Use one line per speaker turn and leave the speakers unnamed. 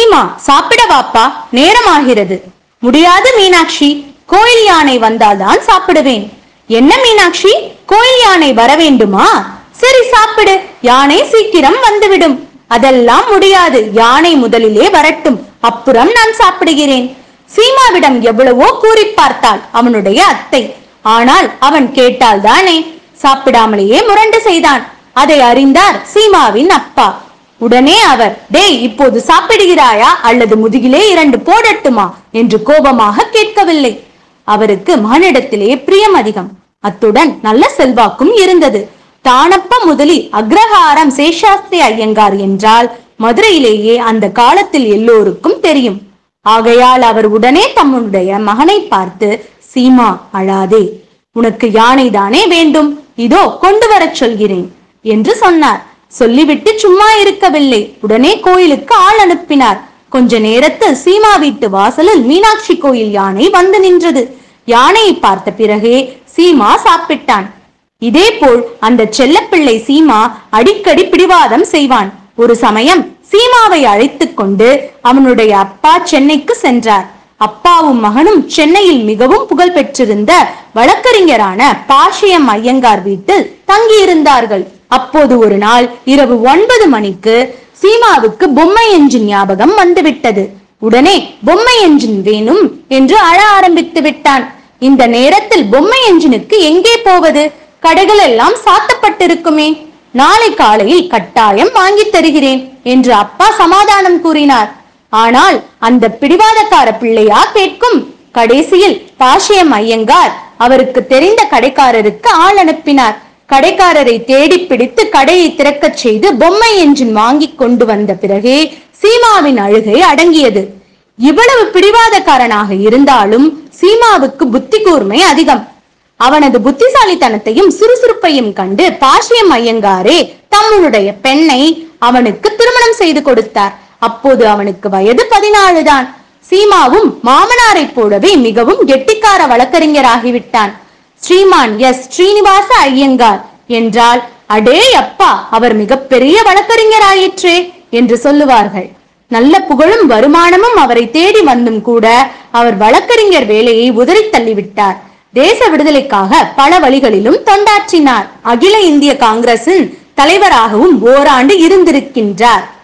சீமா சாப்பிட வாப்பா நேரமாகிறது முடியாது மீனாட்சி கோயில் யானை வந்தால்தான் சாப்பிடுவேன் என்ன மீனாட்சி கோயில் யானை வர வேண்டுமா சரி சாப்பிடு யானை சீக்கிரம் வந்துவிடும் அதெல்லாம் முடியாது யானை முதலிலே வரட்டும் அப்புறம் நான் சாப்பிடுகிறேன் சீமாவிடம் எவ்வளவோ கூறி பார்த்தாள் அவனுடைய அத்தை ஆனால் அவன் கேட்டால் தானே சாப்பிடாமலேயே முரண்டு செய்தான் அதை அறிந்தார் சீமாவின் அப்பா உடனே அவர் டேய் இப்போது சாப்பிடுகிறாயா அல்லது முதுகிலே இரண்டு போடட்டுமா என்று கோபமாக கேட்கவில்லை அவருக்கு மகனிடத்திலே பிரியம் அதிகம் அத்துடன் நல்ல செல்வாக்கும் இருந்தது தானப்ப முதலி அக்ரஹாரம் சேஷாஸ்திரி ஐயங்கார் என்றால் மதுரையிலேயே அந்த காலத்தில் எல்லோருக்கும் தெரியும் ஆகையால் அவர் உடனே தம்முடைய மகனை பார்த்து சீமா அழாதே உனக்கு யானை தானே வேண்டும் இதோ கொண்டு வரச் சொல்கிறேன் என்று சொன்னார் சொல்லிவிட்டு சும்மா இருக்கவில்லை உடனே கோயிலுக்கு ஆள் அனுப்பினார் கொஞ்ச நேரத்தில் சீமா வீட்டு வாசலில் மீனாட்சி கோயில் யானை வந்து நின்றது யானையை பார்த்த பிறகே சீமா சாப்பிட்டான் இதேபோல் அந்த செல்லப்பிள்ளை சீமா அடிக்கடி பிடிவாதம் செய்வான் ஒரு சமயம் சீமாவை அழைத்துக் கொண்டு அவனுடைய அப்பா சென்னைக்கு சென்றார் அப்பாவும் மகனும் சென்னையில் மிகவும் புகழ் பெற்றிருந்த வழக்கறிஞரான பாஷியம் ஐயங்கார் வீட்டில் தங்கியிருந்தார்கள் அப்போது ஒரு நாள் இரவு ஒன்பது மணிக்கு சீமாவுக்கு பொம்மை என்ஜின் ஞாபகம் வந்துவிட்டது உடனே பொம்மை என்ஜின் வேணும் என்று அழ ஆரம்பித்து விட்டான் இந்த நேரத்தில் பொம்மை என்ஜினுக்கு எங்கே போவது கடைகள் எல்லாம் சாத்தப்பட்டிருக்குமே நாளை காலையில் கட்டாயம் வாங்கித் தருகிறேன் என்று அப்பா சமாதானம் கூறினார் ஆனால் அந்த பிடிவாதக்கார பிள்ளையா கேட்கும் கடைசியில் பாஷியம் ஐயங்கார் அவருக்கு தெரிந்த கடைக்காரருக்கு ஆள் அனுப்பினார் கடைக்காரரை தேடி பிடித்து கடையை திறக்கச் செய்து பொம்மை என்ஜின் வாங்கி கொண்டு வந்த பிறகே சீமாவின் அழுகை அடங்கியது இவ்வளவு பிடிவாதக்காரனாக இருந்தாலும் சீமாவுக்கு புத்தி கூர்மை அதிகம் அவனது புத்திசாலித்தனத்தையும் சுறுசுறுப்பையும் கண்டு பாஷியம் ஐயங்காரே தம்முடைய பெண்ணை அவனுக்கு திருமணம் செய்து கொடுத்தார் அப்போது அவனுக்கு வயது பதினாலு தான் சீமாவும் மாமனாரைப் போலவே மிகவும் கெட்டிக்கார வழக்கறிஞராகிவிட்டான் ஸ்ரீமான் எஸ் ஸ்ரீனிவாச ஐயங்கார் என்றால் அடே அப்பா அவர் மிகப்பெரிய வழக்கறிஞராயிற்றே என்று சொல்லுவார்கள் நல்ல புகழும் வருமானமும் அவரை தேடி வந்தும் கூட அவர் வழக்கறிஞர் வேலையை உதறி தள்ளிவிட்டார் தேச விடுதலைக்காக பல வழிகளிலும் தொண்டாற்றினார் அகில இந்திய காங்கிரசின் தலைவராகவும் ஓராண்டு இருந்திருக்கின்றார்